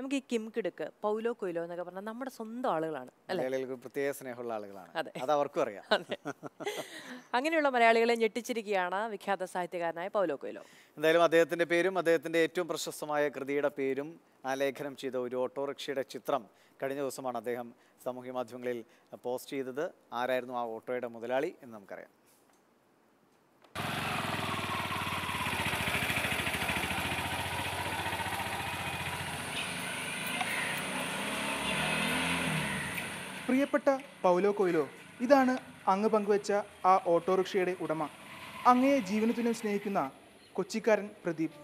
നമുക്ക് ഈ Kim കിടുക്ക് Paulo Coelho എന്നൊക്കെ പറഞ്ഞാൽ നമ്മുടെ സ്വന്തം ആളുകളാണ് അല്ലെ മലയാളികൾക്ക് പ്രത്യേക സ്നേഹമുള്ള ആളുകളാണ് അതെ. അത് അവർക്കും അറിയാം അതെ അങ്ങനെയുള്ള മലയാളികളെ ഞെട്ടിച്ചിരിക്കുകയാണ് വിഖ്യാത സാഹിത്യകാരനായ പൗലോ കൊയിലോ എന്തായാലും അദ്ദേഹത്തിന്റെ പേരും അദ്ദേഹത്തിന്റെ ഏറ്റവും പ്രശസ്തമായ കൃതിയുടെ പേരും ആലേഖനം ചെയ്ത ഒരു ഓട്ടോറിക്ഷയുടെ ചിത്രം കഴിഞ്ഞ ദിവസമാണ് അദ്ദേഹം സാമൂഹ്യ മാധ്യമങ്ങളിൽ പോസ്റ്റ് ചെയ്തത് ആരായിരുന്നു ആ ഓട്ടോയുടെ മുതലാളി എന്ന് നമുക്കറിയാം പ്രിയപ്പെട്ട പൗലോ കൊയിലോ ഇതാണ് അങ്ങ് പങ്കുവച്ച ആ ഓട്ടോറിക്ഷയുടെ ഉടമ അങ്ങയെ ജീവനത്തിനും സ്നേഹിക്കുന്ന കൊച്ചിക്കാരൻ പ്രദീപ്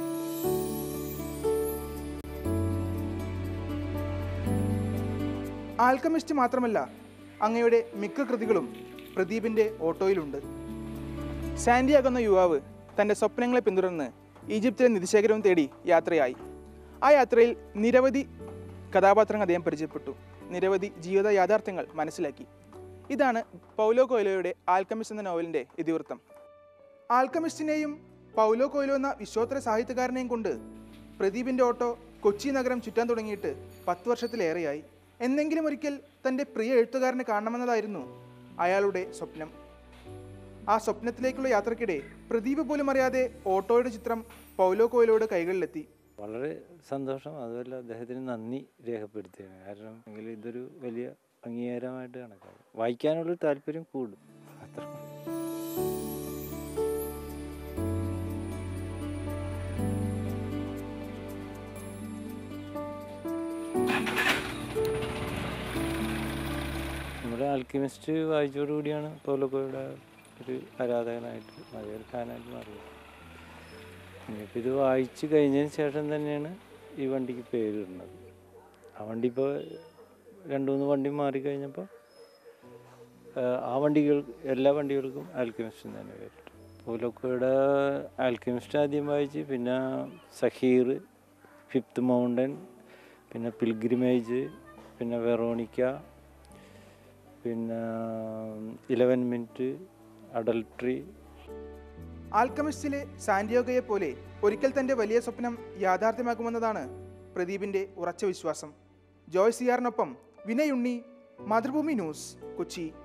ആൽക്കമിസ്റ്റ് മാത്രമല്ല അങ്ങയുടെ മിക്ക കൃതികളും പ്രദീപിൻ്റെ ഓട്ടോയിലുണ്ട് സാൻഡിയാകുന്ന യുവാവ് തൻ്റെ സ്വപ്നങ്ങളെ പിന്തുടർന്ന് ഈജിപ്തിലെ നിധിശേഖരവും തേടി യാത്രയായി ആ യാത്രയിൽ നിരവധി കഥാപാത്രങ്ങൾ അദ്ദേഹം പരിചയപ്പെട്ടു നിരവധി ജീവിത യാഥാർത്ഥ്യങ്ങൾ മനസ്സിലാക്കി ഇതാണ് പൗലോ കൊയിലോയുടെ ആൽക്കമിസ്റ്റ് എന്ന നോവലിൻ്റെ ഇതിവൃത്തം ആൽക്കമിസ്റ്റിനെയും പൗലോ കൊയിലോ എന്ന വിശ്വോത്തര സാഹിത്യകാരനെയും കൊണ്ട് പ്രദീപിൻ്റെ ഓട്ടോ കൊച്ചി നഗരം ചുറ്റാൻ തുടങ്ങിയിട്ട് പത്ത് വർഷത്തിലേറെയായി എന്നെങ്കിലും ഒരിക്കൽ തൻ്റെ പ്രിയ എഴുത്തുകാരനെ കാണണമെന്നതായിരുന്നു അയാളുടെ സ്വപ്നം ആ സ്വപ്നത്തിലേക്കുള്ള യാത്രക്കിടെ പ്രദീപ് പോലും അറിയാതെ ഓട്ടോയുടെ ചിത്രം പൗലോ കോയിലോയുടെ കൈകളിലെത്തി വളരെ സന്തോഷം അതുപോലെ അദ്ദേഹത്തിന് നന്ദി രേഖപ്പെടുത്തുകയാണ് കാരണം എങ്കിൽ ഇതൊരു വലിയ അംഗീകാരമായിട്ട് കണക്കാക്കും വായിക്കാനുള്ള താല്പര്യം കൂടും അത്ര നമ്മുടെ ആൽക്കിമിസ്റ്റ് വായിച്ചോടുകൂടിയാണ് പൗലോക്കോയുടെ ഒരു ആരാധകനായിട്ട് മലയാള ഫാനായിട്ട് മാറിയത് ഇനിയിപ്പോൾ ഇത് വായിച്ച് കഴിഞ്ഞതിന് ശേഷം തന്നെയാണ് ഈ വണ്ടിക്ക് പേര് ഇടുന്നത് ആ വണ്ടി ഇപ്പോൾ രണ്ട് മൂന്ന് വണ്ടി മാറിക്കഴിഞ്ഞപ്പോൾ ആ വണ്ടികൾ എല്ലാ വണ്ടികൾക്കും ആൽക്കമിസ്റ്റ് എന്ന് തന്നെ പേരിട്ടു പോലോക്കോയുടെ ആൽക്കമിസ്റ്റ് ആദ്യം വായിച്ച് പിന്നെ സഹീർ ഫിഫ്ത്ത് മൗണ്ടൻ പിന്നെ പിൽഗ്രിമേജ് പിന്നെ വെറോണിക്ക പിന്നെ ഇലവൻ മിനിറ്റ് അഡൽട്രി ആൽക്കമിസ്റ്റിലെ സാന്റിയോഗയെ പോലെ ഒരിക്കൽ തൻ്റെ വലിയ സ്വപ്നം യാഥാർത്ഥ്യമാക്കുമെന്നതാണ് പ്രദീപിൻ്റെ ഉറച്ച വിശ്വാസം ജോയ് സിയാറിനൊപ്പം വിനയ് ഉണ്ണി മാതൃഭൂമി ന്യൂസ് കൊച്ചി